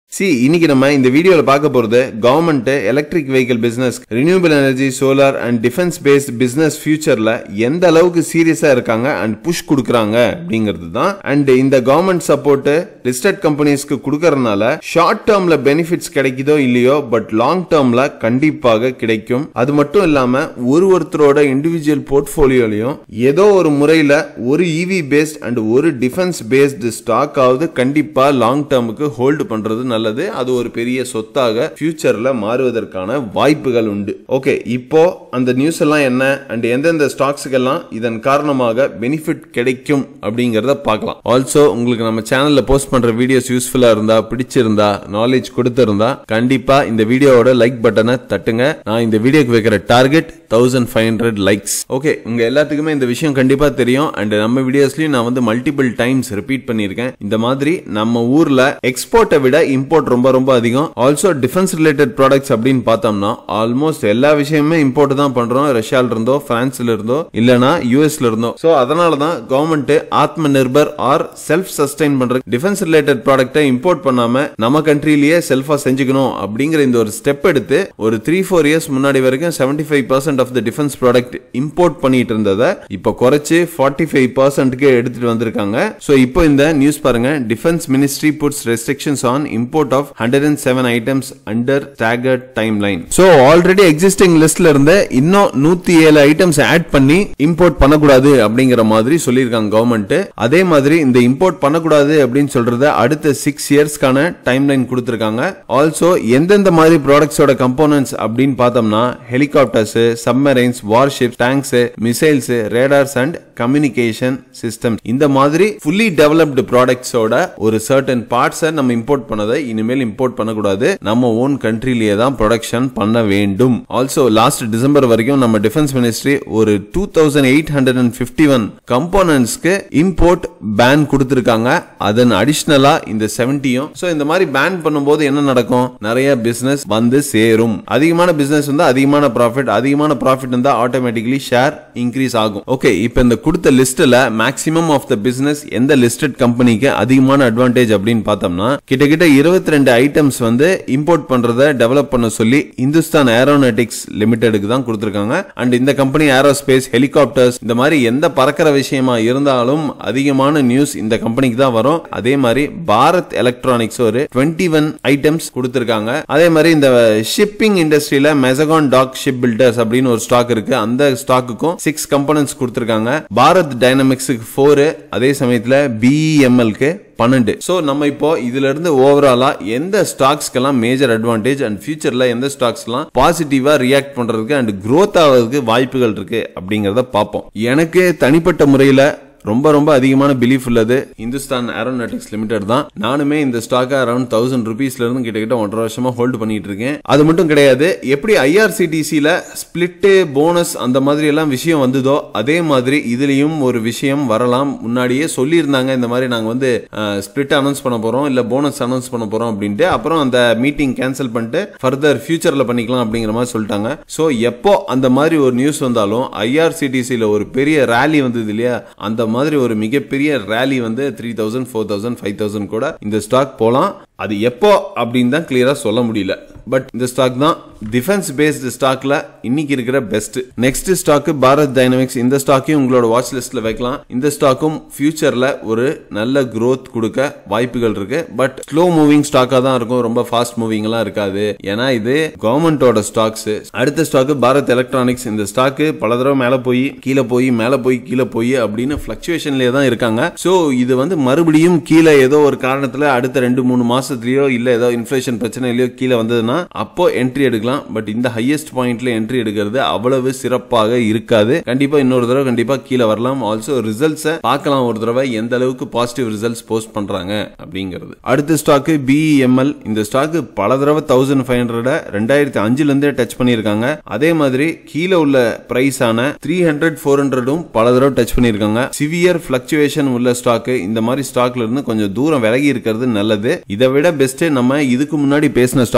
C இன்னைக்கு நம்ம இந்த வீடியோல பார்க்க போறது government electric vehicle business renewable energy solar and defence based business ஃபியூச்சர்ல எந்த அளவுக்கு சீரியஸா இருக்காங்க அண்ட் புஷ் கொடுக்குறாங்க அப்படிங்கிறது தான் அண்ட் இந்த கவர்மெண்ட் சப்போர்ட் லிஸ்டட் கம்பெனிஸ்க்கு கொடுக்கறதுனால ஷார்ட் டேர்ம்ல பெனிஃபிட்ஸ் கிடைக்குதோ இல்லையோ பட் லாங் டேர்ம்ல கண்டிப்பாக கிடைக்கும் அது மட்டும் இல்லாம ஒரு ஒருத்தரோட இண்டிவிஜுவல் போர்ட்போலியோலையும் ஏதோ ஒரு முறையில ஒரு இவி பேஸ்ட் அண்ட் ஒரு டிஃபென்ஸ் பேஸ்டு ஸ்டாக் ஆவது கண்டிப்பா லாங் டேர்முக்கு ஹோல்டு பண்றது நல்லது அது ஒரு பெரிய சொத்தாக ஃபியூச்சர்ல மாறுவதற்கான வாய்ப்புகள் உண்டு ஓகே இப்போ அந்த நியூஸ் எல்லாம் என்ன அண்ட் எந்தெந்த ஸ்டாக்ஸுக்கெல்லாம் இதன் காரணமாக பெனிஃபிட் கிடைக்கும் அப்படிங்கறத பார்க்கலாம் ஆல்சோ உங்களுக்கு நம்ம சேனல்ல போஸ்ட் பண்ற வீடியோஸ் யூஸ்ஃபுல்லா இருந்தா பிடிச்சிருந்தா நாலேஜ் கொடுத்திருந்தா கண்டிப்பா இந்த வீடியோவோட லைக் பட்டனை தட்டுங்க நான் இந்த வீடியோக்கு வைக்கிற target thousand five hundred likes okay உங்க எல்லாத்துக்குமே இந்த விஷயம் கண்டிப்பா தெரியும் அண்ட் நம்ம வீடியோஸ்லயும் நான் வந்து மல்டிபிள் டைம்ஸ் ரிப்பீட் பண்ணியிருக்கேன் இந்த மாதிரி நம்ம ஊர்ல எக்ஸ்போர்ட்டை விட இம்போர்ட் ரொம்ப ரொம்ப அதிகம் ஆல்சோ டிஃபென்ஸ் ரிலேட்டட் ப்ராடக்ட்ஸ் அப்படின்னு பார்த்தோம்னா ஆல்மோஸ்ட் எல்லா விஷயமே இம்போர்ட் தான் பண்றோம் ரஷ்யால இருந்தோ பிரான்ஸ்ல இருந்தோ இல்லனா யூஎஸ்ல இருந்தோ சோ அதனால தான் government Atma Nirbhar or self sustain பண்ற டிஃபென்ஸ் ரிலேட்டட் ப்ராடக்ட்டை இம்போர்ட் பண்ணாம நம்ம கண்ட்ரிலேயே செல்ஃபா செஞ்சுக்கணும் அப்படிங்கிற இந்த ஒரு ஸ்டெப் எடுத்து ஒரு த்ரீ ஃபோர் இயர்ஸ் முன்னாடி வரைக்கும் seventy five percent of the defence product import பண்ணிட்டு இருந்ததை இப்போ குறைச்சு ஃபார்ட்டி ஃபைவ் பர்சன்ட்க்கு எடுத்துட்டு வந்திருக்காங்க ஸோ இப்போ இந்த நியூஸ் பாருங்க defence ministry puts restrictions on import of hundred and seven items under staggered time line so already existing லிஸ்ட்ல இருந்து இன்னும் நூத்தி ஏழு ஐட்டம்ஸ் ஆட் பண்ணி இம்போர்ட் பண்ணக்கூடாது அப்படிங்கிற மாதிரி சொல்லியிருக்காங்க கவர்மெண்ட் அதே மாதிரி இந்த இம்போர்ட் பண்ணக்கூடாது அப்படின்னு சொல்றத அடுத்த சிக்ஸ் இயர்ஸ்க்கான டைம் லைன் கொடுத்துருக்காங்க ஆல்சோ எந்தெந்த மாதிரி ப்ராடக்ட்ஸோட கம்போனன்ட்ஸ் அப்படின்னு பார்த்தோம்னா helicopters submarines warship tanks missiles radars and communication system இந்த மாதிரி ஃபுல்லி டெவலப்டு ப்ராடக்ட்ஸோட ஒரு சர்டன் பார்ட்ஸை நம்ம இம்போர்ட் பண்ணதை இனிமேல் இம்போர்ட் பண்ணக்கூடாது நம்ம ஓன் கண்ட்ரிலேயே தான் ப்ரொடக்ஷன் பண்ண வேண்டும் ஆல்சோ லாஸ்ட் டிசம்பர் வரைக்கும் நம்ம டிஃபென்ஸ் மினிஸ்ட்ரி ஒரு two thousand eight hundred and fifty one கம்போனன்ட்ஸ்க்கு இம்போர்ட் பேன் கொடுத்துருக்காங்க அதன் அடிஷ்னலா இந்த செவன்டியும் ஸோ இந்த மாதிரி பேன் பண்ணும்போது என்ன நடக்கும் நிறைய பிசினஸ் வந்து சேரும் அதிகமான பிசினஸ் வந்து அதிகமான ப்ராஃபிட் அதிகமான ப்ராஃபிட் இருந்தா ஆட்டோமேட்டிக்கலி ஷேர் இன்க்ரீஸ் ஆகும் ஓகே இப்போ இந்த கொடுத்த லிஸ்ட்ல மேக்ஸிமம் ஆஃப் த பிசினஸ் எந்த லிஸ்டட் கம்பெனிக்கு அதிகமான அட்வான்டேஜ் அப்படின்னு பார்த்தோம்னா கிட்டத்தட்ட இருபத்தி ரெண்டு ஐட்டம்ஸ் வந்து இம்போர்ட் பண்றத டெவலப் பண்ண சொல்லி இந்துஸ்தான் ஏரோநாட்டிக்ஸ் லிமிடெடுக்கு தான் கொடுத்துருக்காங்க அண்ட் இந்த கம்பெனி ஏரோஸ்பேஸ் ஹெலிகாப்டர்ஸ் இந்த மாதிரி எந்த பறக்கிற விஷயமா இருந்தாலும் அதிகமான நியூஸ் இந்த கம்பெனிக்கு தான் வரும் அதே மாதிரி பாரத் எலக்ட்ரானிக்ஸ் ஒரு டுவெண்ட்டி ஒன் ஐட்டம்ஸ் கொடுத்துருக்காங்க அதே மாதிரி இந்த ஷிப்பிங் இண்டஸ்ட்ரியில மெசகான் டாக் ஷிப் பில்டர்ஸ் அப்படின்னு ஒரு ஸ்டாக் இருக்கு அந்த ஸ்டாக்குக்கும் சிக்ஸ் கம்பனன்ட்ஸ் கொடுத்துருக்காங்க பாரத் டைனமிக்ஸுக்கு ஃபோரு அதே சமயத்தில் பிஇஎம்எல்க்கு பன்னெண்டு ஸோ நம்ம இப்போ இதுல இருந்து ஓவராலா எந்த ஸ்டாக்ஸ்க்கெல்லாம் மேஜர் அட்வான்டேஜ் அண்ட் ஃபியூச்சர்ல எந்த ஸ்டாக்ஸ்லாம் பாசிட்டிவா ரியாக்ட் பண்றதுக்கு அண்ட் growth ஆகிறதுக்கு வாய்ப்புகள் இருக்கு அப்படிங்கறத பார்ப்போம் எனக்கு தனிப்பட்ட முறையில ரொம்ப ரொம்ப அதிகமான பிலீஃப் உள்ளது இந்துஸ்தான் ஏரோநாட்டிக்ஸ் லிமிடெட் தான் நானுமே இந்த ஸ்டாக்கை அரௌண்ட் தௌசண்ட் ருபீஸ்ல இருந்து கிட்டத்தட்ட ஒன்றரை வருஷமா ஹோல்டு பண்ணிட்டு இருக்கேன் அது மட்டும் கிடையாது எப்படி ஐஆர்சிடிசியில ஸ்பிளிட்டு போனஸ் அந்த மாதிரி எல்லாம் விஷயம் வந்ததோ அதே மாதிரி இதுலயும் ஒரு விஷயம் வரலாம் முன்னாடியே சொல்லியிருந்தாங்க இந்த மாதிரி நாங்க வந்து ஸ்பிளிட் அனௌன்ஸ் பண்ண போறோம் இல்ல போனஸ் அனௌன்ஸ் பண்ண போறோம் அப்படின்ட்டு அப்புறம் அந்த மீட்டிங் கேன்சல் பண்ணிட்டு ஃபர்தர் ஃபியூச்சர்ல பண்ணிக்கலாம் அப்படிங்கிற மாதிரி சொல்லிட்டாங்க ஸோ எப்போ அந்த மாதிரி ஒரு நியூஸ் வந்தாலும் ஐஆர்சிடிசியில ஒரு பெரிய ரேலி வந்தது இல்லையா அந்த மாதிரி ஒரு மிகப்பெரிய ரேலி வந்து three thousand four thousand five thousand கூட இந்த ஸ்டாக் போகலாம் அது எப்போ அப்படின்னு தான் கிளியரா சொல்ல முடியல பட் இந்த ஸ்டாக் தான் டிஃபென்ஸ் பேஸ்டு ஸ்டாக்ல இன்னைக்கு இருக்கிற best next stock Bharat Dynamics இந்த ஸ்டாக்கையும் உங்களோட வாட்ச் லிஸ்ட்ல வைக்கலாம் இந்த ஸ்டாக்கும் ஃபியூச்சர்ல ஒரு நல்ல growth கொடுக்க வாய்ப்புகள் இருக்கு பட் ஸ்லோ மூவிங் ஸ்டாக்கா தான் இருக்கும் ரொம்ப ஃபாஸ்ட் மூவிங் எல்லாம் இருக்காது ஏன்னா இது கவர்மெண்டோட ஸ்டாக்ஸ் அடுத்த ஸ்டாக் பாரத் எலக்ட்ரானிக்ஸ் இந்த ஸ்டாக் பல தடவை மேல போய் கீழே போய் மேல போய் கீழே போய் அப்படின்னு பிளக்சுவேஷன்லயே தான் இருக்காங்க ஸோ இது வந்து மறுபடியும் கீழே ஏதோ ஒரு காரணத்துல அடுத்த ரெண்டு மூணு மாசத்துலயோ இல்ல ஏதோ இன்ஃபிளேஷன் பிரச்சனையிலயோ கீழே வந்ததுன்னா அப்போ என்ட்ரி எடுக்கலாம் பட் இந்த ஹையஸ்ட் பாயிண்ட்ல என்ட்ரி எடுக்கிறது அவ்வளவு சிறப்பாக இருக்காது கண்டிப்பா இன்னொரு தடவை கண்டிப்பா கீழே வரலாம் ஆல்சோ ரிசல்ட்ஸை பார்க்கலாம் ஒரு தடவை எந்த அளவுக்கு பாசிட்டிவ் ரிசல்ட்ஸ் போஸ்ட் பண்றாங்க அப்படிங்கிறது அடுத்த ஸ்டாக் பிஇஎம்எல் இந்த ஸ்டாக் பல தடவை தௌசண்ட் ஃபைவ் ஹண்ட்ரட் ரெண்டாயிரத்தி அஞ்சுல இருந்தே டச் பண்ணியிருக்காங்க அதே மாதிரி கீழே உள்ள பிரைஸ் ஆன த்ரீ ஹண்ட்ரட் ஃபோர் ஹண்ட்ரடும் பல தடவை டச் பண்ணியிருக்காங்க சிவியர் பிளக்சுவேஷன் உள்ள ஸ்டாக் இந்த மாதிரி ஸ்டாக்ல இருந்து கொஞ்சம் தூரம் விலகி இருக்கிறது நல்லது இதை விட பெஸ்ட் நம்ம இதுக்கு முன்னாடி பேசின ஸ்டாக்ஸ் எல்லாம் தான்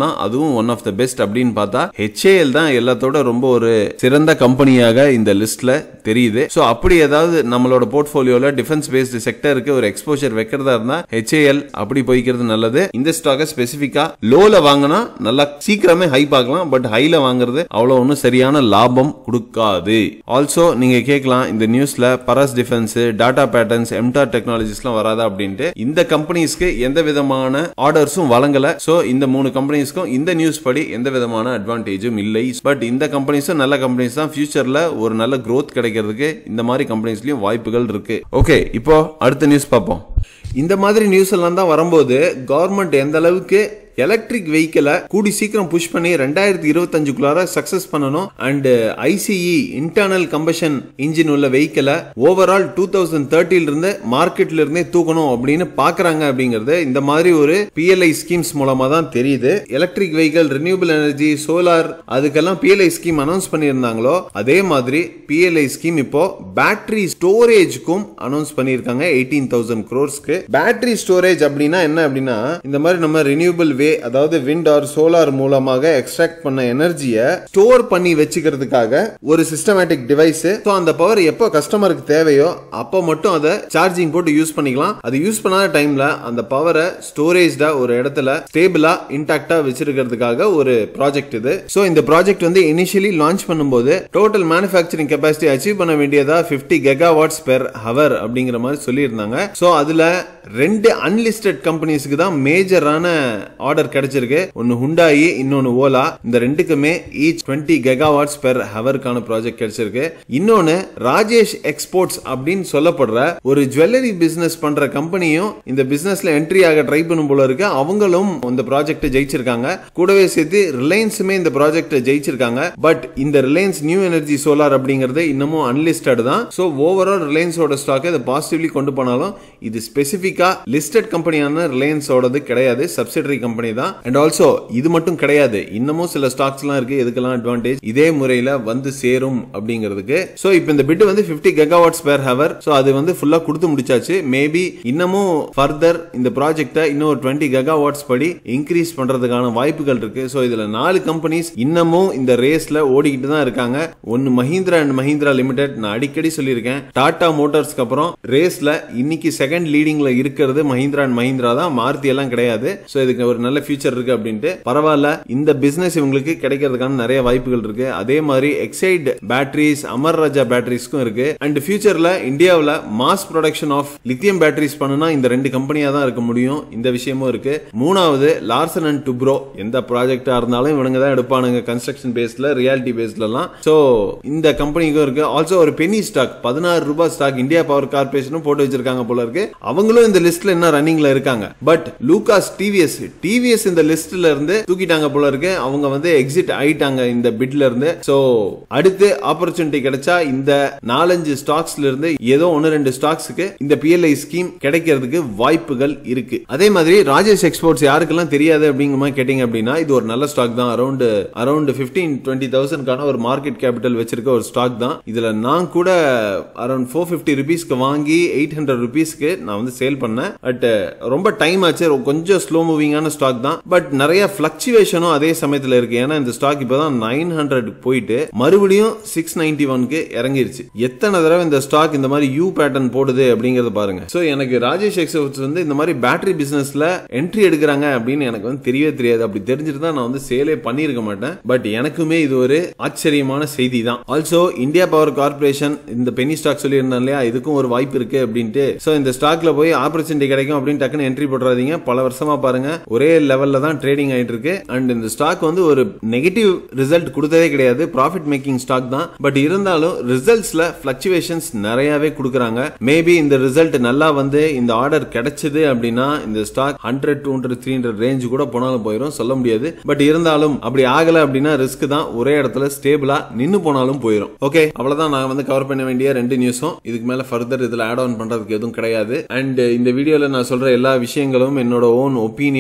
தான் அதுவும் ஒன் ஆஃப் த பெஸ்ட் அப்படின்னு பார்த்தா ஹெச்ஏஎல் தான் எல்லாத்தோட ரொம்ப ஒரு சிறந்த கம்பெனியாக இந்த லிஸ்ட்ல தெரியுது ஸோ அப்படி ஏதாவது நம்மளோட போர்ட்ஃபோலியோல டிஃபென்ஸ் பேஸ்டு செக்டருக்கு ஒரு எக்ஸ்போஷர் வைக்கிறதா இருந்தா ஹெச்ஏஎல் அப்படி போய்க்கிறது நல்லது இந்த ஸ்டாக்கை ஸ்பெசிஃபிக்கா லோல வாங்கினா நல்லா சீக்கிரமே ஹை பார்க்கலாம் பட் ஹைல வாங்குறது அவ்வளோ ஒன்றும் சரியான லாபம் கொடுக்காது ஆல்சோ நீங்க கேட்கலாம் இந்த நியூஸ்ல Paras Defence Data Patterns MTAR டெக்னாலஜிஸ்லாம் வராதா அப்படின்ட்டு இந்த கம்பெனிஸ்க்கு எந்த விதமான ஆர்டர்ஸும் வழங்கல ஸோ இந்த மூணு கம்பெனிஸ்க்கும் இந்த நியூஸ் படி எந்த விதமான அட்வான்டேஜும் இல்லை பட் இந்த கம்பெனிஸும் நல்ல கம்பெனிஸ் தான் ஃபியூச்சர்ல ஒரு நல்ல growth கிடைக்கிறதுக்கு இந்த மாதிரி கம்பெனிஸ்லயும் வாய்ப்புகள் இருக்கு ஓகே இப்போ அடுத்த நியூஸ் பார்ப்போம் இந்த மாதிரி நியூஸ் எல்லாம் தான் வரும்போது கவர்மெண்ட் எந்த அளவுக்கு எலக்ட்ரிக் வெஹிக்கிளை கூடி சீக்கிரம் புஷ் பண்ணி ரெண்டாயிரத்தி இருபத்தஞ்சுக்குள்ளார சக்சஸ் பண்ணணும் and ICE internal combustion engine உள்ள வெஹிக்கிளை ஓவரால் டூ தௌசண்ட் தேர்ட்டில இருந்து மார்க்கெட்ல இருந்தே தூக்கணும் அப்படின்னு பாக்குறாங்க அப்படிங்கிறது இந்த மாதிரி ஒரு பிஎல்ஐ ஸ்கீம்ஸ் மூலமா தான் தெரியுது electric vehicle renewable energy solar அதுக்கெல்லாம் பிஎல்ஐ ஸ்கீம் அனௌன்ஸ் பண்ணியிருந்தாங்களோ அதே மாதிரி பிஎல்ஐ ஸ்கீம் இப்போ பேட்டரி ஸ்டோரேஜ்க்கும் அனௌன்ஸ் பண்ணியிருக்காங்க எயிட்டீன் தௌசண்ட் க்ரோர்ஸ்க்கு பேட்டரி ஸ்டோரேஜ் அப்படின்னா என்ன அப்படின்னா இந்த மாதிரி நம்ம ரினியூபிள் வே அதாவது விண்ட் ஆர் சோலார் மூலமாக எக்ஸ்ட்ராக்ட் பண்ண எனர்ஜியை ஸ்டோர் பண்ணி வச்சுக்கிறதுக்காக ஒரு சிஸ்டமேட்டிக் டிவைஸ் ஸோ அந்த பவர் எப்போ கஸ்டமருக்கு தேவையோ அப்போ மட்டும் அதை சார்ஜிங் போட்டு யூஸ் பண்ணிக்கலாம் அது யூஸ் பண்ணாத டைம்ல அந்த பவரை ஸ்டோரேஜ்டா ஒரு இடத்துல ஸ்டேபிளா இன்டாக்டா வச்சிருக்கிறதுக்காக ஒரு ப்ராஜெக்ட் இது ஸோ இந்த ப்ராஜெக்ட் வந்து இனிஷியலி லான்ச் பண்ணும்போது டோட்டல் மேனுஃபேக்சரிங் கெப்பாசிட்டி அச்சீவ் பண்ண வேண்டியதா fifty gigawatts per hour அப்படிங்கிற மாதிரி சொல்லியிருந்தாங்க ஸோ அதுல ரெண்டு அன்லிஸ்டட் கம்பெனிஸ்க்கு தான் மேஜரான ஆர்டர் கிடைச்சிருக்கு ஒன்னு ஹுண்டாயி இன்னொன்னு ஓலா இந்த ரெண்டுக்குமே each twenty gigawatts per ஹவருக்கான ப்ராஜெக்ட் கிடைச்சிருக்கு இன்னொன்னு ராஜேஷ் எக்ஸ்போர்ட்ஸ் அப்படின்னு சொல்லப்படுற ஒரு ஜுவல்லரி பிசினஸ் பண்ற கம்பெனியும் இந்த பிசினஸ்ல என்ட்ரி ஆக ட்ரை பண்ணும் போல இருக்கு அவங்களும் இந்த ப்ராஜெக்ட் ஜெயிச்சிருக்காங்க கூடவே சேர்த்து ரிலையன்ஸுமே இந்த ப்ராஜெக்ட் ஜெயிச்சிருக்காங்க பட் இந்த ரிலையன்ஸ் நியூ எனர்ஜி சோலார் அப்படிங்கிறது இன்னமும் அன்லிஸ்டட் தான் ஸோ ஓவரால் ரிலையன்ஸோட ஸ்டாக் இதை பாசிட்டிவ்லி கொண்டு போனாலும் இது ஸ்பெசிஃபிக்கா லிஸ்டட் கம்பெனியான ரிலையன்ஸோடது கிடையாது சப்சிடரி கம்பெனி தான் அண்ட் ஆல்சோ இது மட்டும் கிடையாது இன்னமும் சில ஸ்டாக்ஸ்லாம் இருக்கு எதுக்கெல்லாம் அட்வான்டேஜ் இதே முறையில் வந்து சேரும் அப்படிங்கிறதுக்கு ஸோ இப்போ இந்த பிட் வந்து ஃபிஃப்டி கெகாவாட்ஸ் பேர் ஹவர் ஸோ அது வந்து ஃபுல்லாக கொடுத்து முடிச்சாச்சு மேபி இன்னமும் ஃபர்தர் இந்த ப்ராஜெக்டை இன்னும் ஒரு டுவெண்ட்டி கெகாவாட்ஸ் படி இன்க்ரீஸ் பண்றதுக்கான வாய்ப்புகள் இருக்கு ஸோ இதுல நாலு கம்பெனிஸ் இன்னமும் இந்த ரேஸ்ல ஓடிக்கிட்டு தான் இருக்காங்க ஒன்னு மஹிந்திரா அண்ட் மஹிந்திரா லிமிடெட் நான் அடிக்கடி சொல்லியிருக்கேன் டாடா மோட்டார்ஸ்க்கு அப்புறம் ரேஸ்ல இன்னைக்கு செகண்ட் லீடிங்ல இருக்கிறது மஹிந்திரா அண்ட் மஹிந்திரா தான் மாருதி எல்லாம் கிடையாது ஸோ இதுக்கு ஒரு நல்ல ஃபியூச்சர் இருக்கு அப்படின்ட்டு பரவாயில்ல இந்த பிசினஸ் இவங்களுக்கு கிடைக்கிறதுக்கான நிறைய வாய்ப்புகள் இருக்கு அதே மாதிரி எக்ஸைட் பேட்டரிஸ் அமர் ராஜா பேட்டரிஸ்க்கும் இருக்கு அண்ட் ஃபியூச்சர்ல இந்தியாவில் mass production of lithium batteries பண்ணுனா இந்த ரெண்டு கம்பெனியா தான் இருக்க முடியும் இந்த விஷயமும் இருக்கு மூணாவது லார்சன் அண்ட் டுப்ரோ எந்த ப்ராஜெக்டா இருந்தாலும் இவனுங்க தான் எடுப்பானுங்க கன்ஸ்ட்ரக்ஷன் பேஸ்ல ரியாலிட்டி பேஸ்லலாம் ஸோ இந்த கம்பெனிக்கும் இருக்கு ஆல்சோ ஒரு பெனி ஸ்டாக் பதினாறு ரூபாய் ஸ்டாக் இந்தியா பவர் கார்பரேஷனும் போட்டு வச்சிருக்காங்க போல இருக்கு அவங்களும் இந்த லிஸ்ட்ல இன்னும் ரன்னிங்ல இருக்காங்க பட் லூகாஸ் டிவிஎஸ் டிவிஎஸ் இந்த லிஸ்ட்ல இருந்து தூக்கிட்டாங்க போல இருக்கு அவங்க வந்து எக்ஸிட் ஆயிட்டாங்க இந்த பிட்ல இருந்து சோ அடுத்து ஆப்பர்ச்சுனிட்டி கிடைச்சா இந்த நாலஞ்சு ஸ்டாக்ஸ்ல இருந்து ஏதோ ஒன்னு ரெண்டு ஸ்டாக்ஸ்க்கு இந்த பிஎல்ஐ ஸ்கீம் கிடைக்கிறதுக்கு வாய்ப்புகள் இருக்கு அதே மாதிரி ராஜேஷ் எக்ஸ்போர்ட்ஸ் யாருக்கெல்லாம் தெரியாது அப்படிங்கிற மாதிரி கேட்டீங்க அப்படின்னா இது ஒரு நல்ல ஸ்டாக் தான் அரௌண்ட் அரௌண்ட் பிப்டீன் டுவெண்ட்டி தௌசண்ட்கான ஒரு மார்க்கெட் கேபிட்டல் வச்சிருக்க ஒரு ஸ்டாக் தான் இதுல நான் கூட அரௌண்ட் ஃபோர் ஃபிஃப்டி ருபீஸ்க்கு வாங்கி எயிட் ஹண்ட்ரட் ருபீஸ்க்கு நான் வந்து சேல் பண்ணேன் பட் ரொம்ப டைம் ஆச்சு கொஞ்சம் ஸ்லோ மூவிங்கான ஸ்டாக் தான் பட் நிறைய பிளக்சுவேஷனும் அதே சமயத்தில் இருக்கு ஏன்னா இந்த ஸ்டாக் இப்போதான் நைன் ஹண்ட்ரட் போயிட்டு மறுபடியும் சிக்ஸ் நைன்டி ஒன்க்கு இறங்கிருச்சு எத்தனை தடவை இந்த ஸ்டாக் இந்த மாதிரி யூ பேட்டர்ன் போடுது அப்படிங்கறத பாருங்க ஸோ எனக்கு ராஜேஷ் எக்ஸப்ஸ் வந்து இந்த மாதிரி பேட்டரி பிசினஸ்ல என்ட்ரி எடுக்கிறாங்க அப்படின்னு எனக்கு வந்து தெரியவே தெரியாது அப்படி தெரிஞ்சிட்டு தான் நான் வந்து சேலே பண்ணியிருக்க மாட்டேன் பட் எனக்குமே இது ஒரு ஆச்சரியமான செய்தி தான் ஆல்சோ இந்தியா பவர் கார்பரேஷன் இந்த பெனி ஸ்டாக் சொல்லியிருந்தேன் இல்லையா இதுக்கும் ஒரு வாய்ப்பு இருக்கு அப்படின்ட்டு ஸோ இந்த ஸ்டாக்ல போய் ஆப்பர்ச்சுனிட்டி கிடைக்கும் அப்படின்னு டக்குன்னு என்ட்ரி போட்டுறாதீங்க பல வருஷமா பாருங்க ஒரே லெவல்ல தான் ட்ரேடிங் ஆயிட்டு இருக்கு அண்ட் இந்த ஸ்டாக் வந்து ஒரு நெகட்டிவ் ரிசல்ட் கொடுத்ததே கிடையாது ப்ராஃபிட் மேக்கிங் ஸ்டாக் தான் பட் இருந்தாலும் ரிசல்ட்ஸ்ல பிளக்சுவேஷன்ஸ் நிறையவே கொடுக்குறாங்க மேபி இந்த ரிசல்ட் நல்லா வந்து இந்த ஆர்டர் கிடைச்சது அப்படின்னா இந்த stock hundred two hundred three hundred range கூட போனாலும் போயிடும் சொல்ல முடியாது பட் இருந்தாலும் அப்படி ஆகல அப்படின்னா ரிஸ்க் தான் ஒரே இடத்துல ஸ்டேபிளா நின்னு போனாலும் போயிடும் ஓகே அவ்வளவுதான் நான் வந்து கவர் பண்ண வேண்டிய ரெண்டு நியூஸும் இதுக்கு மேல ஃபர்தர் இதுல ஆட் ஆன் பண்றதுக்கு எதுவும் கிடையாது அண்ட் இந்த வீடியோல நான் சொல்ற எல்லா விஷயங்களும் என்னோட own opinion and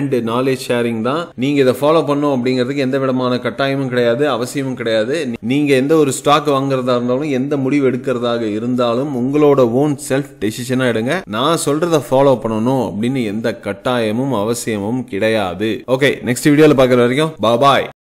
and knowledge sharing தான் நீங்க இதை ஃபாலோ பண்ணும் அப்படிங்கிறதுக்கு எந்த விதமான கட்டாயமும் கிடையாது அவசியமும் கிடையாது நீங்க எந்த ஒரு ஸ்டாக் வாங்குறதா இருந்தாலும் எந்த முடிவு எடுக்கிறதாக இருந்தாலும் உங்களோட ஓன் செல்ஃப் டெசிஷனா எடுங்க நான் சொல்றத ஃபாலோ பண்ணணும் அப்படின்னு எந்த கட்டாயமும் அவசியமும் கிடையாது ஓகே நெக்ஸ்ட் வீடியோல பார்க்குற வரைக்கும் பாய்